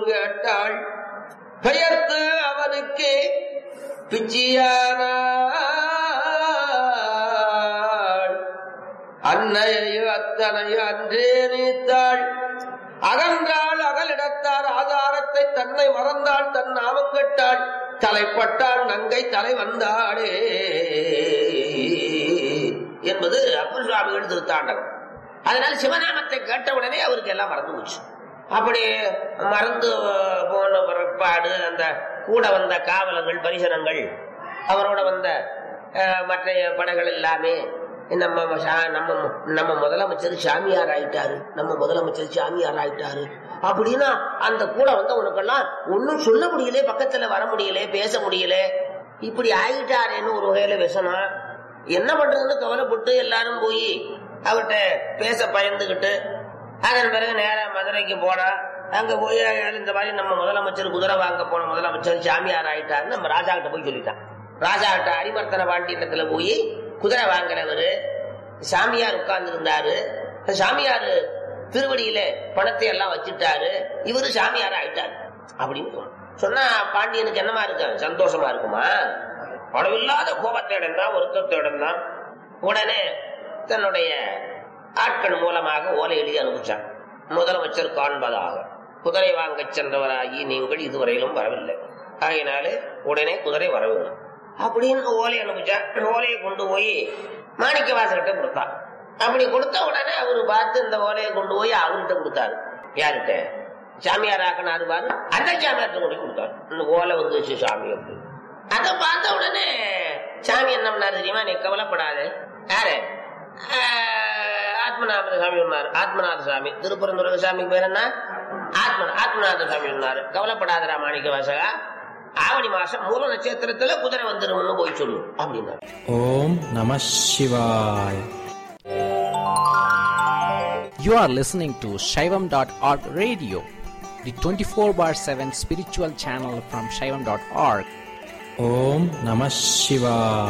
கேட்டாள் பெயர்த்து அவனுக்கு பிச்சியானாள் அன்னையோ அத்தனையோ அன்றே நீத்தாள் அகன்றாள் அகலிடத்தார் ஆதாரத்தை தன்னை மறந்தாள் தன் நாமம் கெட்டாள் தலைப்பட்டாள் நங்கை தலை வந்தாளே என்பது அப்பர் சுவாமிகள் திருத்தாண்டகம் அதனால சிவநாமத்தை கேட்டவுடனே அவருக்கு எல்லாம் மறந்து போச்சு அப்படி மறந்து போன பிற்பாடு அந்த கூட வந்த காவலர்கள் பரிசனங்கள் அவரோட வந்த அஹ், மற்ற படைகள் எல்லாமே நம்ம சா- நம்ம நம்ம முதலமைச்சர் சாமியார் ஆயிட்டாரு நம்ம முதலமைச்சர் சாமியார் ஆயிட்டாரு அப்படின்னா அந்த கூட வந்தவனுக்கெல்லாம் ஒன்னும் சொல்ல முடியல பக்கத்துல வர முடியல பேச முடியல இப்படி ஆயிட்டாரேன்னு ஒரு வகையில விஷனம் என்ன பண்றதுன்னு கவலைப்பட்டு எல்லாரும் போய் அவர்கிட்ட பேச பயந்துகிட்டு அதன் பிறகு நேரா மதுரைக்கு போனா அங்க போய் இந்த மாதிரி நம்ம முதலமைச்சர் குதிரை வாங்க போன முதலமைச்சர் சாமியார் ஆயிட்டாருன்னு நம்ம ராஜா கிட்ட போய் சொல்லிட்டான் ராஜா கிட்ட அரிமர்த்தன பாண்டியத்துல போய் குதிரை வாங்குறவரு சாமியார் உட்கார்ந்து இருந்தாரு சாமியார் திருவடியில பணத்தை எல்லாம் வச்சுட்டாரு இவரு சாமியார் ஆயிட்டாரு அப்படின்னு சொன்னான். சொன்னா பாண்டியனுக்கு என்னமா இருக்கு சந்தோஷமா இருக்குமா அளவில்லாத கோபத்தை அடைந்தான் வருத்தத்தை அடைந்தான் உடனே தன்னுடைய ஆட்கள் மூலமாக ஓலை எழுதி அனுப்பிச்சான் முதலமைச்சர் காண்பதாக குதிரை வாங்கச் சென்றவராகி நீங்கள் இதுவரையிலும் வரவில்லை ஆகையினாலே உடனே குதிரை வர வேணும் அப்படின்னு ஓலை அனுப்பிச்சான் ஓலையை கொண்டு போய் மாணிக்க வாசகிட்ட கொடுத்தான் அப்படி கொடுத்த உடனே அவரு பார்த்து இந்த ஓலையை கொண்டு போய் அவர்கிட்ட கொடுத்தாரு யார்கிட்ட சாமியார் ஆக்கினாரு பாரு அந்த சாமியார்ட்ட கொண்டு போய் கொடுத்தாரு இந்த ஓலை வந்துச்சு சாமி அப்படின்னு அதை பார்த்த உடனே சாமி என்ன பண்ணாரு தெரியுமா நீ கவலைப்படாது யாரு ஆஹ், ஆத்மநாத சாமி சொன்னார் ஆத்மநாத சாமி திருப்பரந்துர சாமிக்கு பேர் என்ன ஆத்ம ஆத்மநாத சாமி சொன்னாரு கவலைப்படாதரா மாணிக்க வாசகா ஆவணி மாசம் மூல நட்சத்திரத்துல குதிரை வந்துரும்னு போய் சொல்லு அப்படின்னாரு Om Namah Shivaya. You are listening to Shaivam.org radio, the 24 bar 7 spiritual channel from Shaivam.org. Om Namah Shivaya.